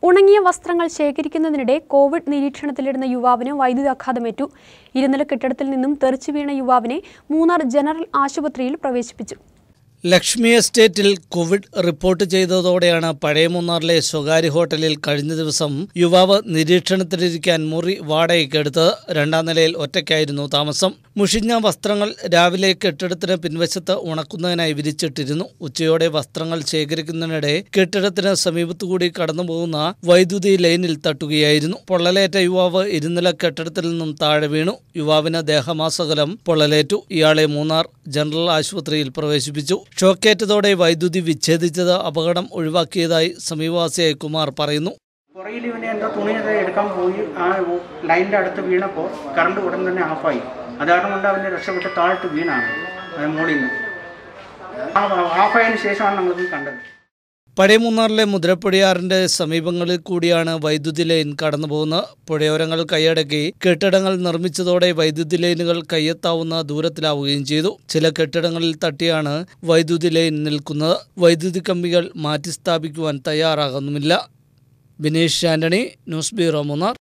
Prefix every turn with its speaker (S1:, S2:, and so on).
S1: ഉണങ്ങിയ വസ്ത്രങ്ങൾ ശേഖരിക്കുന്നതിനിടെ കോവിഡ് നിരീക്ഷണത്തിലിരുന്ന യുവാവിന് വൈദ്യുതാഘാതമേറ്റു ഇരുനില കെട്ടിടത്തിൽ നിന്നും തെറിച്ചു വീണ യുവാവിനെ മൂന്നാർ ജനറൽ ആശുപത്രിയിൽ പ്രവേശിപ്പിച്ചു
S2: ലക്ഷ്മി എസ്റ്റേറ്റിൽ കോവിഡ് റിപ്പോർട്ട് ചെയ്തതോടെയാണ് പഴയ മൂന്നാറിലെ സ്വകാര്യ ഹോട്ടലിൽ കഴിഞ്ഞ ദിവസം യുവാവ് നിരീക്ഷണത്തിലിരിക്കാൻ മുറി വാടകയ്ക്കെടുത്തത് രണ്ടാം നിലയിൽ ഒറ്റയ്ക്കായിരുന്നു താമസം മുഷിഞ്ഞ വസ്ത്രങ്ങൾ രാവിലെ കെട്ടിടത്തിന് പിൻവശത്ത് ഉണക്കുന്നതിനായി വിരിച്ചിട്ടിരുന്നു ഉച്ചയോടെ വസ്ത്രങ്ങൾ ശേഖരിക്കുന്നതിനിടെ കെട്ടിടത്തിന് സമീപത്തുകൂടി കടന്നുപോകുന്ന വൈദ്യുതി ലൈനിൽ തട്ടുകയായിരുന്നു പൊള്ളലേറ്റ യുവാവ് ഇരുനില കെട്ടിടത്തിൽ നിന്നും താഴെ വീണു യുവാവിന് ദേഹമാസകലം പൊള്ളലേറ്റു ഇയാളെ മൂന്നാർ ജനറൽ ആശുപത്രിയിൽ പ്രവേശിപ്പിച്ചു ഷോക്കേറ്റതോടെ വൈദ്യുതി വിച്ഛേദിച്ചത് അപകടം ഒഴിവാക്കിയതായി സമീപവാസിയായ കുമാർ പറയുന്നു
S3: പുറകിൽ ഇവനെ എന്തോ തുണി അത് എടുക്കാൻ പോയി ആ ലൈനിൻ്റെ അടുത്ത് വീണപ്പോൾ കറണ്ട് ഉടൻ തന്നെ ഓഫായി അത് കാരണം കൊണ്ട് അവന് രക്ഷപ്പെട്ട് താഴ്ത്ത് വീണാണ് അത് മുകളിൽ നിന്ന് ആ ഓഫായതിനു ശേഷമാണ് നമ്മളിത് കണ്ടത്
S2: പഴയ മൂന്നാറിലെ മുദ്രപ്പുഴയാറിന്റെ സമീപങ്ങളിൽ കൂടിയാണ് വൈദ്യുതി ലൈൻ കടന്നുപോകുന്നത് പുഴയോരങ്ങൾ കൈയടക്കി കെട്ടിടങ്ങൾ നിർമ്മിച്ചതോടെ വൈദ്യുതി ലൈനുകൾ കയ്യെത്താവുന്ന ദൂരത്തിലാവുകയും ചെയ്തു ചില കെട്ടിടങ്ങളിൽ തട്ടിയാണ് വൈദ്യുതി ലൈൻ നിൽക്കുന്നത് വൈദ്യുതി കമ്പികൾ മാറ്റി സ്ഥാപിക്കുവാൻ തയ്യാറാകുന്നുമില്ല ബിനീഷ് ആന്റണി ന്യൂസ് ബ്യൂറോ മൂന്നാർ